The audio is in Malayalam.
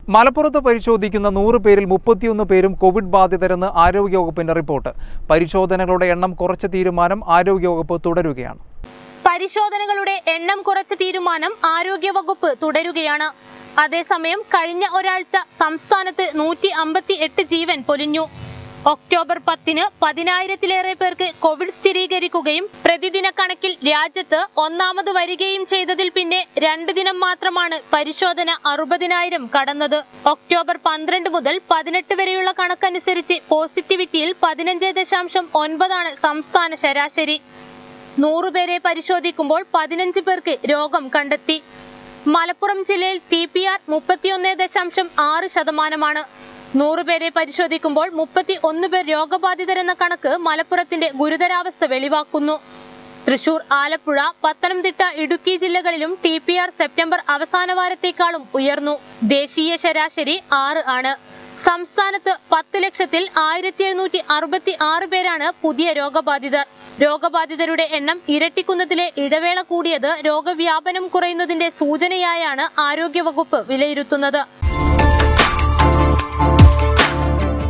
മലപ്പുറത്ത് പരിശോധിക്കുന്ന നൂറ് പേരിൽ മുപ്പത്തിയൊന്ന് പേരും കോവിഡ് ബാധിതരെന്ന് ആരോഗ്യവകുപ്പിന്റെ റിപ്പോർട്ട് പരിശോധനകളുടെ എണ്ണം കുറച്ച തീരുമാനം ആരോഗ്യവകുപ്പ് തുടരുകയാണ് പരിശോധനകളുടെ എണ്ണം കുറച്ച തീരുമാനം ആരോഗ്യവകുപ്പ് തുടരുകയാണ് അതേസമയം കഴിഞ്ഞ ഒരാഴ്ച സംസ്ഥാനത്ത് നൂറ്റി അമ്പത്തി എട്ട് ജീവൻ പൊലിഞ്ഞു ഒക്ടോബർ പത്തിന് പതിനായിരത്തിലേറെ പേർക്ക് കോവിഡ് സ്ഥിരീകരിക്കുകയും പ്രതിദിന കണക്കിൽ രാജ്യത്ത് ഒന്നാമത് വരികയും ചെയ്തതിൽ പിന്നെ രണ്ട് ദിനം മാത്രമാണ് പരിശോധന അറുപതിനായിരം കടന്നത് ഒക്ടോബർ പന്ത്രണ്ട് മുതൽ പതിനെട്ട് വരെയുള്ള കണക്കനുസരിച്ച് പോസിറ്റിവിറ്റിയിൽ പതിനഞ്ച് ദശാംശം ഒൻപതാണ് സംസ്ഥാന ശരാശരി നൂറുപേരെ പരിശോധിക്കുമ്പോൾ പതിനഞ്ച് പേർക്ക് രോഗം കണ്ടെത്തി മലപ്പുറം ജില്ലയിൽ ടി പി ആർ മുപ്പത്തിയൊന്ന് ദശാംശം ആറ് ശതമാനമാണ് നൂറുപേരെ പരിശോധിക്കുമ്പോൾ മുപ്പത്തി ഒന്ന് പേർ രോഗബാധിതരെന്ന കണക്ക് മലപ്പുറത്തിന്റെ ഗുരുതരാവസ്ഥ വെളിവാക്കുന്നു തൃശൂർ ആലപ്പുഴ പത്തനംതിട്ട ഇടുക്കി ജില്ലകളിലും ടി പി ആർ സെപ്റ്റംബർ അവസാന വാരത്തേക്കാളും ഉയർന്നു ദേശീയ ശരാശരി ആറ് ആണ് സംസ്ഥാനത്ത് പത്ത് ലക്ഷത്തിൽ ആയിരത്തി എഴുന്നൂറ്റി അറുപത്തി ആറ് പേരാണ് പുതിയ രോഗബാധിതർ രോഗബാധിതരുടെ എണ്ണം ഇരട്ടിക്കുന്നതിലെ ഇടവേള കൂടിയത് രോഗവ്യാപനം കുറയുന്നതിന്റെ സൂചനയായാണ് ആരോഗ്യവകുപ്പ് വിലയിരുത്തുന്നത്